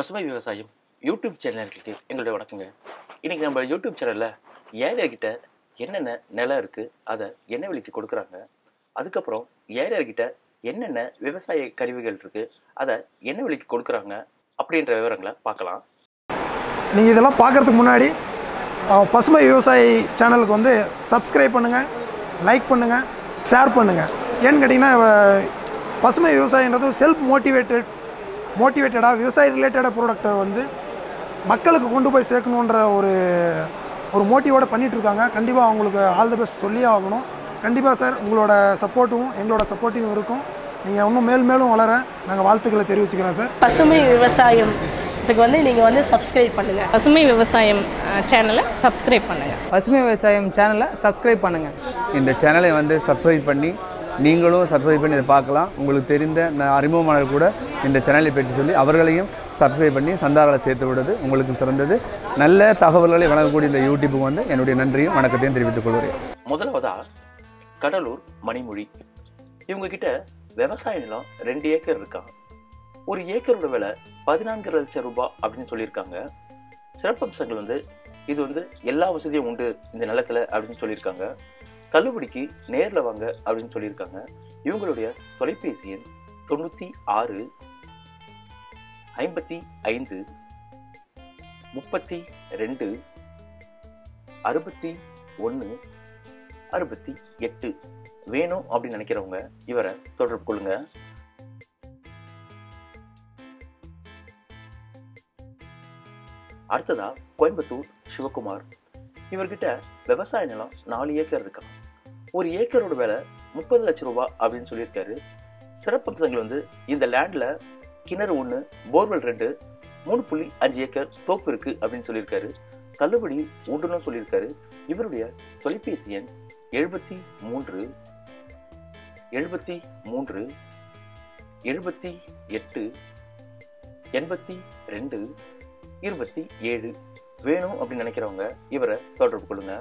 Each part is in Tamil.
பசுமை விவசாயம் யூடியூப் சேனலுக்கு எங்களுடைய வணக்கங்க இன்னைக்கு நம்ம யூடியூப் சேனலில் ஏழைகிட்ட என்னென்ன நிலம் இருக்குது அதை என்ன விலைக்கு கொடுக்குறாங்க அதுக்கப்புறம் ஏழைகிட்ட என்னென்ன விவசாய கருவிகள் இருக்குது அதை என்ன விலைக்கு கொடுக்குறாங்க அப்படின்ற விவரங்களை பார்க்கலாம் நீங்கள் இதெல்லாம் பார்க்குறதுக்கு முன்னாடி அஹ், பசுமை விவசாயி சேனலுக்கு வந்து சப்ஸ்கிரைப் பண்ணுங்கள் லைக் பண்ணுங்கள் ஷேர் பண்ணுங்கள் ஏன்னு கேட்டிங்கன்னா அஹ், பசுமை விவசாயன்றது செல்ஃப் மோட்டிவேட்டட் மோட்டிவேட்டடாக விவசாய ரிலேட்டடாக ப்ராடக்டை வந்து மக்களுக்கு கொண்டு போய் சேர்க்கணுன்ற ஒரு ஒரு மோட்டிவோட பண்ணிகிட்ருக்காங்க கண்டிப்பாக அவங்களுக்கு ஆல் தி பெஸ்ட் சொல்லியே ஆகணும் கண்டிப்பாக சார் உங்களோட சப்போர்ட்டும் எங்களோட சப்போர்ட்டும் இருக்கும் நீங்கள் இன்னும் மேல் மேலும் வளர நாங்கள் வாழ்த்துக்களை தெரிவிச்சுக்கிறோம் சார் பசுமை விவசாயம் இதுக்கு வந்து நீங்கள் வந்து சப்ஸ்கிரைப் பண்ணுங்கள் பசுமை விவசாயம் சேனலை சப்ஸ்கிரைப் பண்ணுங்கள் பசுமை விவசாயம் சேனலை சப்ஸ்கிரைப் பண்ணுங்கள் இந்த சேனலை வந்து சப்ஸ்கிரைப் பண்ணி நீங்களும் சப்ஸ்கிரைப் பண்ணி இதை பார்க்கலாம் உங்களுக்கு தெரிந்த ந- அறிமுகமானவர் கூட இந்த சேனலை பற்றி சொல்லி அவர்களையும் சப்ஸ்கிரைப் பண்ணி சந்தாரங்களை சேர்த்து விடுவது உங்களுக்கு சிறந்தது நல்ல தகவல்களை வழங்கக்கூடிய இந்த யூடியூப்புக்கு வந்து என்னுடைய நன்றியும் வணக்கத்தையும் தெரிவித்துக் கொள்கிறேன் முதலாவதா கடலூர் மணிமொழி இவங்க கிட்ட விவசாய நிலம் ரெண்டு ஏக்கர் இருக்கான் ஒரு ஏக்கரோட விலை பதினான்கு லட்சம் ரூபாய் அப்படின்னு சொல்லியிருக்காங்க சிறப்பம்சங்கள் வந்து இது வந்து எல்லா வசதியும் உண்டு இந்த நிலத்துல அப்படின்னு சொல்லியிருக்காங்க தள்ளுபடிக்கு நேரில் வாங்க அப்படின்னு சொல்லியிருக்காங்க இவங்களுடைய தொலைபேசி எண் தொண்ணூற்றி ஆறு ஐம்பத்தி ஐந்து முப்பத்தி ரெண்டு அறுபத்தி ஒன்று அறுபத்தி எட்டு வேணும் அப்படின்னு நினைக்கிறவங்க இவரை தொடர்பு கொள்ளுங்க அடுத்ததா கோயம்புத்தூர் சிவகுமார் இவர்கிட்ட விவசாய நிலம் நாலு ஏக்கர் இருக்கான் ஒரு ஏக்கரோட விலை முப்பது லட்சம் ரூபாய் அப்படின்னு சொல்லியிருக்காரு சிறப்பம்சங்கள் வந்து இந்த லேண்டில் கிணறு ஒன்று போர்வெல் ரெண்டு மூணு புள்ளி அஞ்சு ஏக்கர் தோப்பு இருக்கு அப்படின்னு சொல்லியிருக்காரு தள்ளுபடி உண்டுன்னு சொல்லியிருக்காரு இவருடைய தொலைபேசி எண் எழுபத்தி மூன்று எழுபத்தி மூன்று எழுபத்தி எட்டு எண்பத்தி ரெண்டு இருபத்தி ஏழு வேணும் அப்படின்னு நினைக்கிறவங்க இவரை தொடர்பு கொள்ளுங்க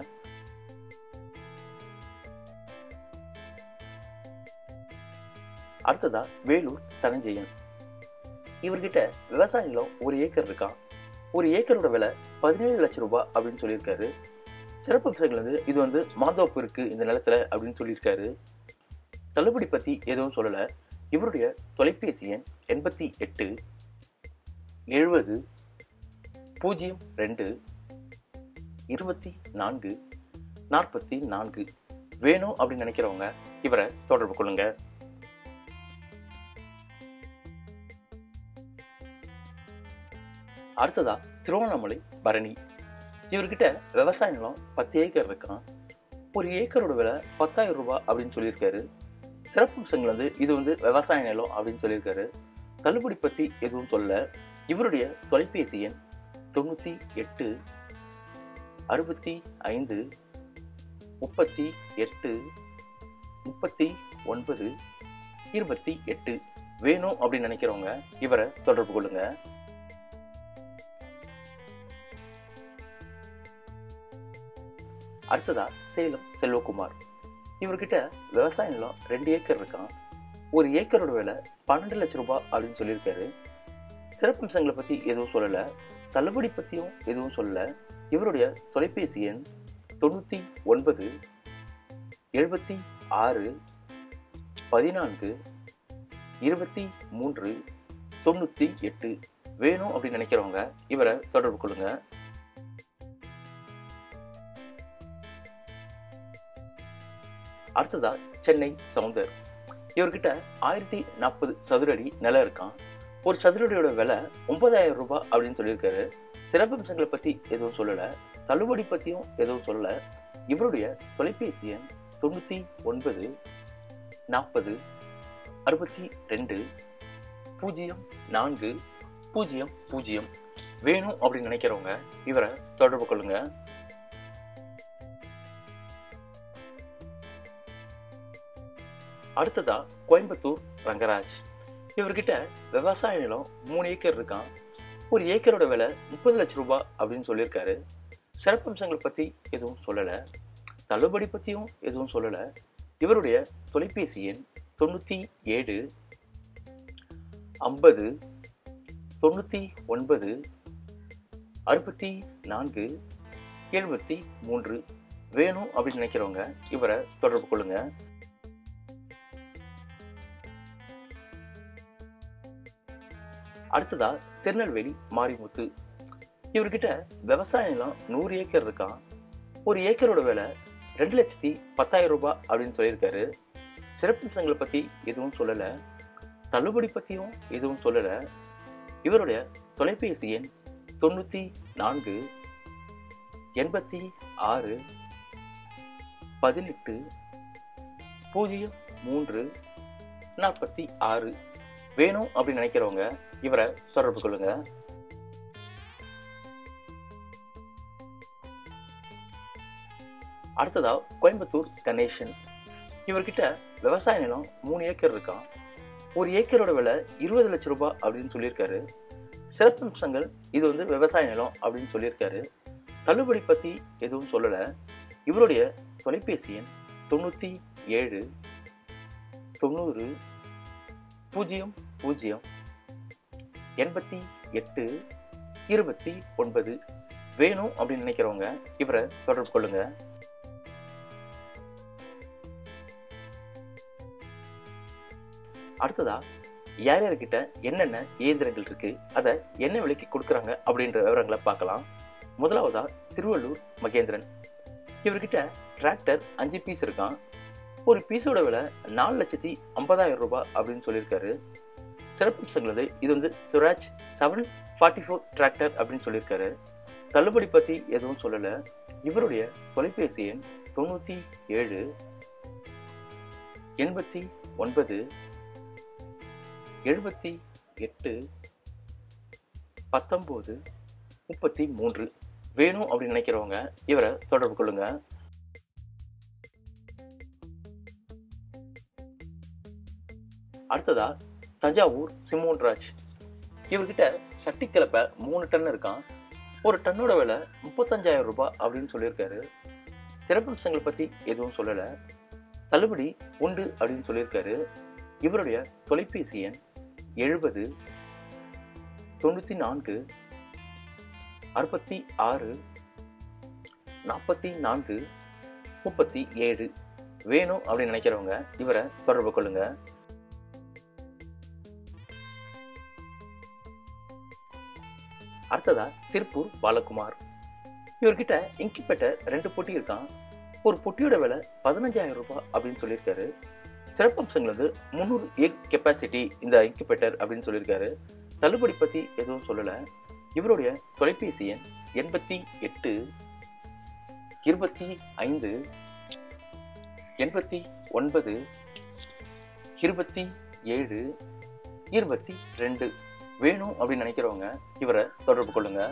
அடுத்ததா வேலூர் தனஞ்சயன் இவர்கிட்ட விவசாய நிலம் ஒரு ஏக்கர் இருக்கான் ஒரு ஏக்கரோட விலை பதினேழு லட்சம் ரூபாய் அப்படின்னு சொல்லியிருக்காரு சிறப்பம்சங்கள் வந்து இது வந்து மாந்தோப்பு இருக்கு இந்த நிலத்துல அப்படின்னு சொல்லியிருக்காரு தள்ளுபடி பத்தி எதுவும் சொல்லல இவருடைய தொலைபேசி எண் எண்பத்தி எட்டு எழுபது பூஜ்ஜியம் ரெண்டு இருபத்தி நான்கு நாற்பத்தி நான்கு வேணும் அப்படின்னு நினைக்கிறவங்க இவரை தொடர்பு கொள்ளுங்க அடுத்ததா திருவண்ணாமலை பரணி இவர்கிட்ட விவசாய நிலம் பத்து ஏக்கர் இருக்கான் ஒரு ஏக்கரோட விலை பத்தாயிரம் ரூபாய் அப்படின்னு சொல்லியிருக்காரு சிறப்பம்சங்கள் வந்து இது வந்து விவசாய நிலம் அப்படின்னு சொல்லியிருக்காரு தள்ளுபடி பற்றி எதுவும் சொல்ல இவருடைய தொலைபேசி எண் தொண்ணூற்றி எட்டு அறுபத்தி ஐந்து முப்பத்தி எட்டு முப்பத்தி ஒன்பது இருபத்தி எட்டு வேணும் அப்படின்னு நினைக்கிறவங்க இவரை தொடர்பு கொள்ளுங்க அடுத்ததா சேலம் செல்வகுமார் இவர்கிட்ட விவசாய நிலம் ரெண்டு ஏக்கர் இருக்கான் ஒரு ஏக்கரோட விலை பன்னெண்டு லட்சம் ரூபாய் அப்படின்னு சொல்லியிருக்காரு சிறப்பம்சங்களை பற்றி எதுவும் சொல்லலை தள்ளுபடி பற்றியும் எதுவும் சொல்லலை இவருடைய தொலைபேசி எண் தொண்ணூற்றி ஒன்பது எழுபத்தி ஆறு பதினான்கு இருபத்தி மூன்று தொண்ணூற்றி எட்டு வேணும் அப்படின்னு நினைக்கிறவங்க இவரை தொடர்பு கொள்ளுங்க அடுத்ததா சென்னை சவுந்தர் இவர்கிட்ட ஆயிரத்தி நாற்பது சதுர அடி நிலம் இருக்கான் ஒரு சதுரடியோட விலை ஒன்பதாயிரம் ரூபாய் அப்படின்னு சொல்லியிருக்காரு சிறப்பம்சங்களை பற்றி எதுவும் சொல்லலை தள்ளுபடி பற்றியும் எதுவும் சொல்லலை இவருடைய தொலைபேசி எண் தொண்ணூற்றி ஒன்பது நாற்பது அறுபத்தி ரெண்டு பூஜ்ஜியம் நான்கு பூஜ்ஜியம் பூஜ்ஜியம் வேணும் அப்படின்னு நினைக்கிறவங்க இவரை தொடர்பு கொள்ளுங்க அடுத்ததா கோயம்புத்தூர் ரங்கராஜ் இவர்கிட்ட விவசாய நிலம் மூணு ஏக்கர் இருக்கான் ஒரு ஏக்கரோட விலை முப்பது லட்சம் ரூபாய் அப்படின்னு சொல்லியிருக்காரு சிறப்பம்சங்களை பற்றி எதுவும் சொல்லலை தள்ளுபடி பற்றியும் எதுவும் சொல்லலை இவருடைய தொலைபேசி எண் தொண்ணூற்றி ஏழு ஐம்பது தொண்ணூற்றி ஒன்பது அறுபத்தி நான்கு எழுபத்தி மூன்று வேணும் அப்படின்னு நினைக்கிறவங்க இவரை தொடர்பு கொள்ளுங்க அடுத்ததா திருநெல்வேலி மாரிமுத்து இவர்கிட்ட விவசாய நிலம் நூறு ஏக்கர் இருக்கான் ஒரு ஏக்கரோட விலை ரெண்டு லட்சத்தி பத்தாயிரம் ரூபாய் அப்படின்னு சொல்லியிருக்காரு சிறப்பம்சங்களை பற்றி எதுவும் சொல்லலை தள்ளுபடி பற்றியும் எதுவும் சொல்லலை இவருடைய தொலைபேசி எண் தொண்ணூற்றி நான்கு எண்பத்தி ஆறு பதினெட்டு பூஜ்ஜியம் மூன்று நாற்பத்தி ஆறு வேணும் அப்படின்னு நினைக்கிறவங்க இவரை தொடர்பு கொள்ளுங்க அடுத்ததா கோயம்புத்தூர் கணேசன் இவர்கிட்ட விவசாய நிலம் மூணு ஏக்கர் இருக்கான் ஒரு ஏக்கரோட விலை இருபது லட்சம் ரூபாய் அப்படின்னு சொல்லியிருக்காரு சிறப்பம்சங்கள் இது வந்து விவசாய நிலம் அப்படின்னு சொல்லியிருக்காரு தள்ளுபடி பற்றி எதுவும் சொல்லலை இவருடைய தொலைபேசி எண் தொண்ணூற்றி ஏழு தொண்ணூறு பூஜ்ஜியம் பூஜ்ஜியம் எண்பத்தி எட்டு இருபத்தி ஒன்பது வேணும் அப்படின்னு நினைக்கிறவங்க இவரை தொடர்பு கொள்ளுங்க அடுத்ததா யார் யார்கிட்ட என்னென்ன இயந்திரங்கள் இருக்கு அதை என்ன விலைக்கு கொடுக்குறாங்க அப்படின்ற விவரங்களை பார்க்கலாம் முதலாவதா திருவள்ளூர் மகேந்திரன் இவர்கிட்ட டிராக்டர் அஞ்சு பீஸ் இருக்கான் ஒரு பீஸோட விலை நாலு லட்சத்தி ஐம்பதாயிரம் ரூபாய் அப்படின்னு சொல்லியிருக்காரு சிறப்பம்சங்களது இது வந்து Swaraj seven forty four tractor அப்படின்னு சொல்லியிருக்காரு தள்ளுபடி பற்றி எதுவும் சொல்லலை இவருடைய தொலைபேசி எண் தொண்ணூற்றி ஏழு எண்பத்தி ஒன்பது எழுபத்தி எட்டு பத்தொம்போது முப்பத்தி மூன்று வேணும் அப்படின்னு நினைக்கிறவங்க இவரை தொடர்பு கொள்ளுங்க அடுத்ததா தஞ்சாவூர் சிம்மோன்ராஜ் இவர்கிட்ட சட்டி கிளப்ப மூணு டன் இருக்கான் ஒரு டன்னோட விலை முப்பத்தஞ்சாயிரம் ரூபாய் அப்படின்னு சொல்லியிருக்காரு சிறப்பம்சங்களை பற்றி எதுவும் சொல்லலை தள்ளுபடி உண்டு அப்படின்னு சொல்லியிருக்காரு இவருடைய தொலைபேசி எண் எழுபது தொண்ணூற்றி நான்கு அறுபத்தி ஆறு நாற்பத்தி நான்கு முப்பத்தி ஏழு வேணும் அப்படின்னு நினைக்கிறவங்க இவரை தொடர்பு கொள்ளுங்க அடுத்ததா திருப்பூர் பாலகுமார் இவர்கிட்ட இன்குபேட்டர் ரெண்டு பொட்டி இருக்கான் ஒரு பொட்டியோட விலை பதினஞ்சாயிரம் ரூபாய் அப்படின்னு சொல்லியிருக்காரு சிறப்பம்சங்கள் வந்து முந்நூறு எக் கெப்பாசிட்டி இந்த இன்குபேட்டர் அப்படின்னு சொல்லியிருக்காரு தள்ளுபடி பற்றி எதுவும் சொல்லலை இவருடைய தொலைபேசி எண் எண்பத்தி எட்டு இருபத்தி ஐந்து எண்பத்தி ஒன்பது இருபத்தி ஏழு இருபத்தி ரெண்டு வேணும் அப்படின்னு நினைக்கிறவங்க இவரை தொடர்பு கொள்ளுங்க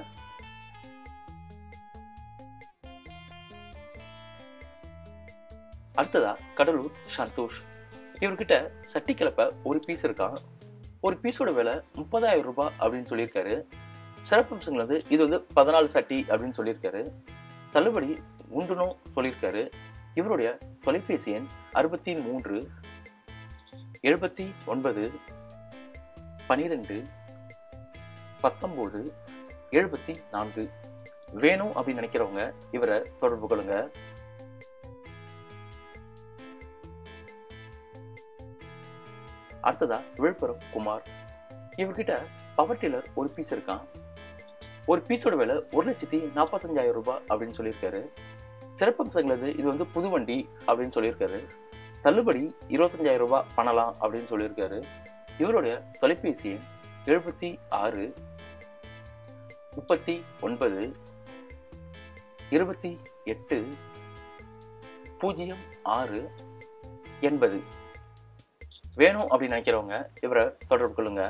அடுத்ததா கடலூர் சந்தோஷ் இவர்கிட்ட சட்டி கிளப்ப ஒரு பீஸ் இருக்கான் ஒரு பீஸோட விலை முப்பதாயிரம் ரூபாய் அப்படின்னு சொல்லியிருக்காரு சிறப்பம்சங்கள் வந்து இது வந்து பதினாலு சட்டி அப்படின்னு சொல்லியிருக்காரு தள்ளுபடி உண்டுனும் சொல்லியிருக்காரு இவருடைய தொலைபேசி எண் அறுபத்தி மூன்று எழுபத்தி ஒன்பது பனிரெண்டு பத்தொம்போது எழுபத்தி நான்கு வேணும் அப்படின்னு நினைக்கிறவங்க இவரை தொடர்பு கொள்ளுங்க அடுத்ததா விழுப்புரம் குமார் இவர்கிட்ட பவர் டில்லர் ஒரு பீஸ் இருக்கான் ஒரு பீஸோட விலை ஒரு லட்சத்தி நாற்பத்தஞ்சாயிரம் ரூபாய் அப்படின்னு சொல்லியிருக்காரு சிறப்பம்சங்களது இது வந்து புது வண்டி அப்படின்னு சொல்லியிருக்காரு தள்ளுபடி இருபத்தஞ்சாயிரம் ரூபாய் பண்ணலாம் அப்படின்னு சொல்லியிருக்காரு இவருடைய தொலைபேசி எண் எழுபத்தி ஆறு முப்பத்தி ஒன்பது இருபத்தி எட்டு பூஜ்ஜியம் ஆறு எண்பது வேணும் அப்படின்னு நினைக்கிறவங்க இவரை தொடர்பு கொள்ளுங்க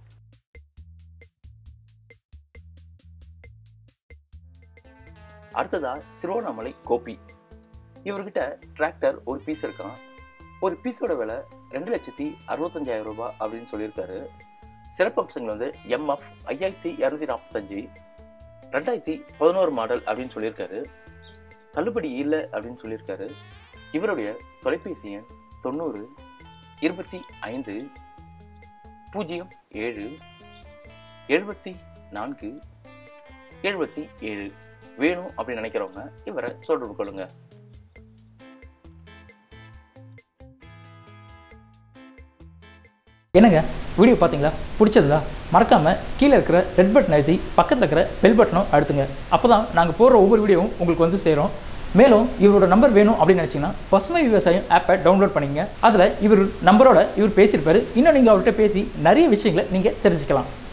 அடுத்ததா திருவண்ணாமலை கோபி இவர்கிட்ட டிராக்டர் ஒரு பீஸ் இருக்கான் ஒரு பீஸோட விலை ரெண்டு லட்சத்தி அறுபத்தஞ்சாயிரம் ரூபாய் அப்படின்னு சொல்லியிருக்காரு சிறப்பம்சங்கள் வந்து எம்எஃப் ஐயாயிரத்தி இரநூத்தி நாற்பத்தஞ்சு ரெண்டாயிரத்தி பதினோரு மாடல் அப்படின்னு சொல்லியிருக்காரு தள்ளுபடி இல்லை அப்படின்னு சொல்லியிருக்காரு இவருடைய தொலைபேசி எண் தொண்ணூறு இருபத்தி ஐந்து பூஜ்ஜியம் ஏழு எழுபத்தி நான்கு எழுபத்தி ஏழு வேணும் அப்படின்னு நினைக்கிறவங்க இவரை தொடர்பு கொள்ளுங்க என்னங்க வீடியோ பார்த்தீங்களா பிடிச்சதா மறக்காமல் கீழே இருக்கிற ரெட் பட்டன் அழுத்தி பக்கத்தில் இருக்கிற பெல் பட்டனும் அழுத்துங்க அப்போ தான் நாங்கள் போடுற ஒவ்வொரு வீடியோவும் உங்களுக்கு வந்து சேரும் மேலும் இவரோட நம்பர் வேணும் அப்படின்னு நினச்சிங்கன்னா பசுமை விவசாயம் ஆப்பை டவுன்லோட் பண்ணிங்க அதில் இவர் நம்பரோட இவர் பேசியிருப்பாரு இன்னும் நீங்கள் அவர்கிட்ட பேசி நிறைய விஷயங்களை நீங்கள் தெரிஞ்சுக்கலாம்